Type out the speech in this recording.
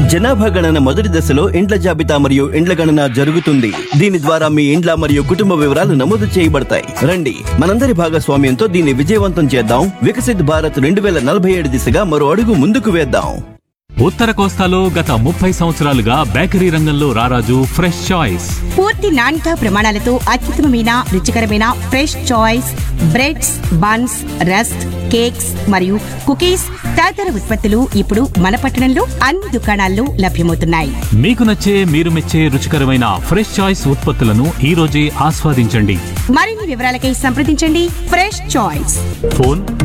జనాభా గణన మొదటి దశలో ఇండ్ల జాబితా మరియు ఇండ్ల గణన జరుగుతుంది దీని ద్వారా మీ ఇండ్ల మరియు కుటుంబ వివరాలు నమోదు చేయబడతాయి రండి మనందరి భాగస్వామ్యంతో దీన్ని విజయవంతం చేద్దాం వికసిత్ భారత్ రెండు వేల నలభై ఏడు దిశగా మరో అడుగు ముందుకు వేద్దాం ఉత్తర కోస్తాలో గత ముప్పై సంవత్సరాలుగా బేకరీ రంగంలో రారాజు ఫ్రెష్ చాయిస్ పూర్తి నాణ్యత ప్రమాణాలతో అత్యుత్తమమైన రుచికరమైన Fresh Choice breads buns rusk cakes మరియు కుకీస్ తదితర ఉత్పత్తులు ఇప్పుడు మన పట్టణంలో అన్ని దుకాణాల్లో లభ్యమవుతున్నాయి మీకు నచ్చే మీరు మెచ్చే రుచికరమైన ఫ్రెష్ చాయిస్ ఉత్పత్తులను ఈ రోజే ఆస్వాదించండి మరిన్ని వివరాలకై సంప్రదించండి ఫ్రెష్ చాయిస్ ఫోన్